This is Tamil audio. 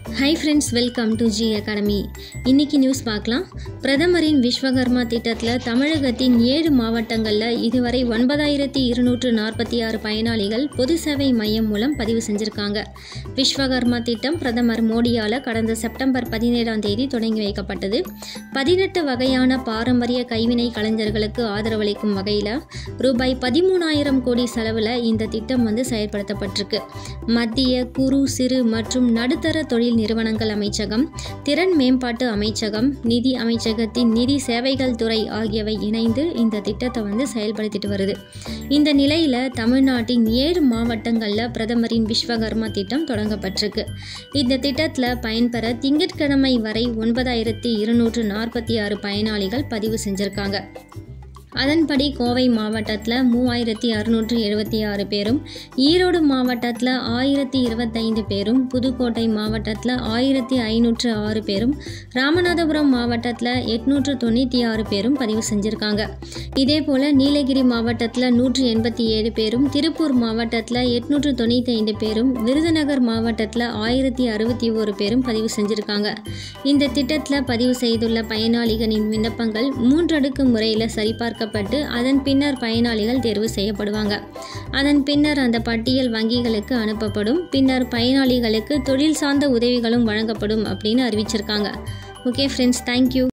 high friends welcome to G academy இன்னைக்கு நியூஸ் பார்க்கலாம் பிரதமரின் விஸ்வகர்மா திட்டத்தில் தமிழகத்தின் ஏழு மாவட்டங்களில் இதுவரை ஒன்பதாயிரத்தி இருநூற்று நாற்பத்தி ஆறு பயனாளிகள் பொது சேவை மையம் மூலம் பதிவு செஞ்சுருக்காங்க விஸ்வகர்மா திட்டம் பிரதமர் மோடியால் கடந்த செப்டம்பர் பதினேழாம் தேதி தொடங்கி வைக்கப்பட்டது பதினெட்டு வகையான பாரம்பரிய கைவினை கலைஞர்களுக்கு ஆதரவளிக்கும் வகையில் ரூபாய் பதிமூணாயிரம் கோடி செலவில் இந்த திட்டம் வந்து செயல்படுத்தப்பட்டிருக்கு மத்திய குறு சிறு மற்றும் நடுத்தர தொழில் நிறுவனங்கள் அமைச்சகம் திறன் மேம்பாட்டு அமைச்சகம் நிதி அமைச்சகத்தின் நிதி சேவைகள் துறை ஆகியவை இணைந்து இந்த திட்டத்தை வந்து செயல்படுத்திட்டு வருது இந்த நிலையில் தமிழ்நாட்டின் ஏழு மாவட்டங்களில் பிரதமரின் விஸ்வகர்மா திட்டம் தொடங்கப்பட்டிருக்கு இந்த திட்டத்தில் பயன்பெற திங்கட்கிழமை வரை ஒன்பதாயிரத்தி இருநூற்று நாற்பத்தி ஆறு பயனாளிகள் பதிவு செஞ்சுருக்காங்க அதன்படி கோவை மாவட்டத்தில் மூவாயிரத்தி அறுநூற்று எழுபத்தி ஆறு பேரும் ஈரோடு மாவட்டத்தில் ஆயிரத்தி இருபத்தைந்து பேரும் புதுக்கோட்டை மாவட்டத்தில் ஆயிரத்தி ஐநூற்று ஆறு பேரும் ராமநாதபுரம் மாவட்டத்தில் எட்நூற்று தொண்ணூற்றி ஆறு பேரும் பதிவு செஞ்சுருக்காங்க இதே போல் நீலகிரி மாவட்டத்தில் நூற்றி எண்பத்தி ஏழு பேரும் திருப்பூர் மாவட்டத்தில் எட்நூற்று தொண்ணூற்றி ஐந்து பேரும் விருதுநகர் மாவட்டத்தில் ஆயிரத்தி அறுபத்தி ஒரு பேரும் பதிவு செஞ்சுருக்காங்க இந்த திட்டத்தில் பதிவு செய்துள்ள பயனாளிகளின் விண்ணப்பங்கள் மூன்றடுக்கு முறையில் சரிபார்க்க பார்க்கப்பட்டு அதன் பின்னர் பயனாளிகள் தேர்வு செய்யப்படுவாங்க அதன் பின்னர் அந்த பட்டியல் வங்கிகளுக்கு அனுப்பப்படும் பின்னர் பயனாளிகளுக்கு தொழில் சார்ந்த உதவிகளும் வழங்கப்படும் அப்படின்னு அறிவிச்சிருக்காங்க ஓகே ஃப்ரெண்ட்ஸ் தேங்க்யூ